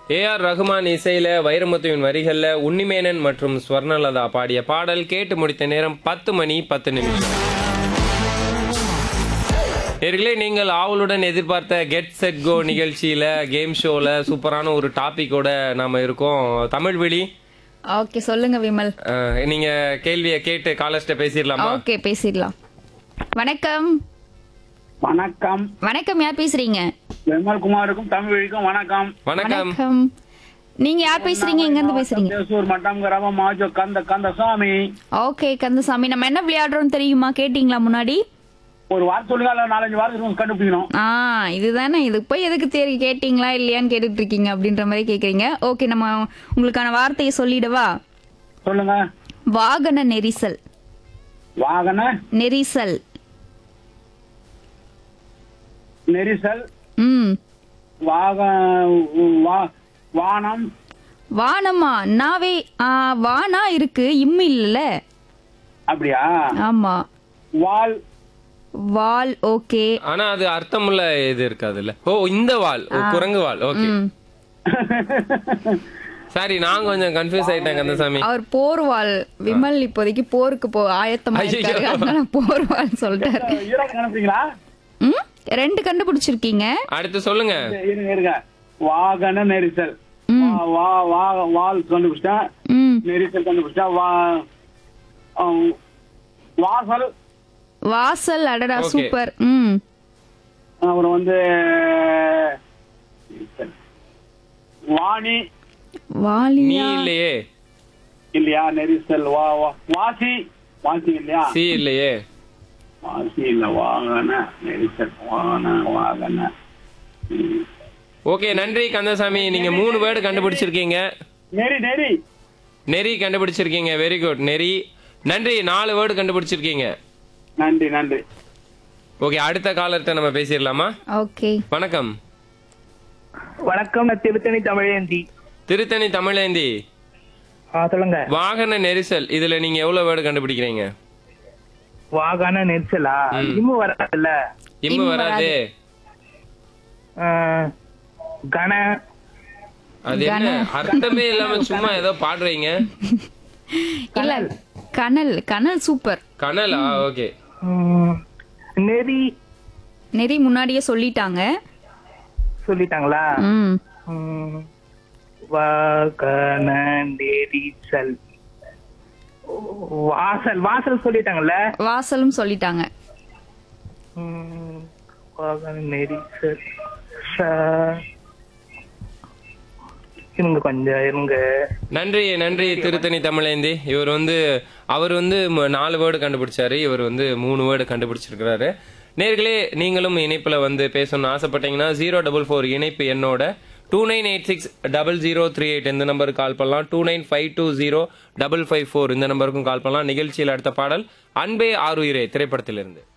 A R Rahman இசையில வைரமுத்துவின் வரிகள்ல உன்னிமேனன் மற்றும் ஸ்வர்ணலதா பாடிய பாடல் கேட்டு முடித்த நேரம் பத்து மணி பத்து நிமிஷம் நேர்களே நீங்கள் ஆவலுடன் எதிர்பார்த்த கெட் செட் கோ நிகழ்ச்சியில கேம் ஷோல சூப்பரான ஒரு டாபிக்கோட நாம இருக்கோம் தமிழ் வெளி ஓகே சொல்லுங்க விமல் அஹ், நீங்க கேள்வியை கேட்டு காலர்ஸ்ட பேசிடலாமா ஓகே பேசிடலாம் வணக்கம் வணக்கம் வணக்கம் யார் பேசுறீங்க விமல்குமாருக்கும் தமிழுக்கும் வணக்கம் வணக்கம் வணக்கம் நீங்க யார் பேசுறீங்க எங்க இருந்து பேசுறீங்க தேசூர் மட்டம் கிராமம் மாஜோ கந்த கந்தசாமி ஓகே கந்தசாமி நம்ம என்ன விளையாடுறோம் தெரியுமா கேட்டீங்களா முன்னாடி ஒரு வாரம் சொல்லுங்க இல்ல நாலஞ்சு வாரத்துக்கு கண்டுபிடிக்கணும் ஆ இதுதானே இது போய் எதுக்கு தேடி கேட்டீங்களா இல்லையான்னு கேட்டுட்டு இருக்கீங்க அப்படின்ற மாதிரி கேக்குறீங்க ஓகே நம்ம உங்களுக்கான வார்த்தையை சொல்லிடவா சொல்லுங்க வாகன நெரிசல் வாகன நெரிசல் நெரிசல் ம் வாக வா- வானம் வானமா நாவே ஆ, வானா இருக்கு இம்மு இல்லல அப்படியா ஆமா வால் வால் ஓகே ஆனா அது அர்த்தமுள்ள இது இருக்காதுல்ல ஓ இந்த வால் ஓ, குரங்கு வால் ஓகே ம் சாரி நான் கொஞ்சம் கன்ஃபியூஸ் ஆயிட்டேன் கந்தசாமி அவர் போர்வாள் விமல் இப்போதைக்கு போருக்கு போ ஆயத்தமா ஐயையோ. இருக்காரு அதனால போர்வாள் சொல்லிட்டாரு ஈரோ நினைப்பீங்களா ம் ரெண்டு கண்டுபிடிச்சிருக்கீங்க அடுத்து சொல்லுங்க இருங்க இருங்க வாகன நெரிசல் வா- வா- வா- வால் கண்டுபிடிச்சிட்டேன் ம் நெரிசல் கண்டுபிடிச்சிட்டேன் வா ஆம், வாசல் வாசல் அடடா Okay. சூப்பர் ம் அப்புறம் வந்து வாணி நீ வாலியா இல்லையே இல்லையா நெரிசல் வா வா- வாசி வாசி இல்லையா சி இல்லையே வாசி இல்ல வாகன நெரிசல் வாகன வாகன ம். ஓகே நன்றி கந்தசாமி நீங்க மூணு வேர்டு கண்டுபிடிச்சிருக்கீங்க நெறி நெறி நெறி கண்டுபிடிச்சிருக்கீங்க வெரி குட் நெறி நன்றி நாலு வேர்டு கண்டுபிடிச்சிருக்கீங்க நன்றி நன்றி ஓகே அடுத்த காலர்கிட்ட நம்ம பேசிடலாமா ஓகே வணக்கம் வணக்கம் நான் திருத்தணி தமிழேந்தி திருத்தணி தமிழேந்தி ஆ சொல்லுங்க வாகன நெரிசல் இதுல நீங்க எவ்வளவு வேர்டு கண்டுபிடிக்கிறீங்க வாகன நெரிசலா இம்மு வராதுல்ல இம்மு இம்மு வராது ஆ, கன அது என்ன அர்த்தமே இல்லாம சும்மா ஏதோ பாடுறீங்க இல்ல கனல் கனல் சூப்பர் கனலா ஓகே ம், நெறி நெறி முன்னாடியே சொல்லிட்டாங்க சொல்லிட்டாங்களா ம் ம், வாகன நெரிசல் வாசல் வாசல் சொல்லிட்டாங்கல்ல வாசலும் சொல்லிட்டாங்க ம், வாகன நெரிசல் ச- இருங்க கொஞ்சம் இருங்க நன்றி நன்றி திருத்தணி தமிழேந்தி இவர் வந்து அவர் வந்து ம- நாலு வேர்டு கண்டுபிடிச்சாரு இவர் வந்து மூணு வேர்டு கண்டுபிடிச்சிருக்கிறாரு நேர்களே நீங்களும் இணைப்புல வந்து பேசணும்னு ஆசைப்பட்டீங்கன்னா ஜீரோ டபுள் ஃபோர் இணைப்பு என்னோட two nine eight six double zero three eight இந்த நம்பருக்கு கால் பண்ணலாம் two nine five two zero double five four இந்த நம்பருக்கும் கால் பண்ணலாம் நிகழ்ச்சியில் அடுத்த பாடல் அன்பே ஆறுயிரே திரைப்படத்திலிருந்து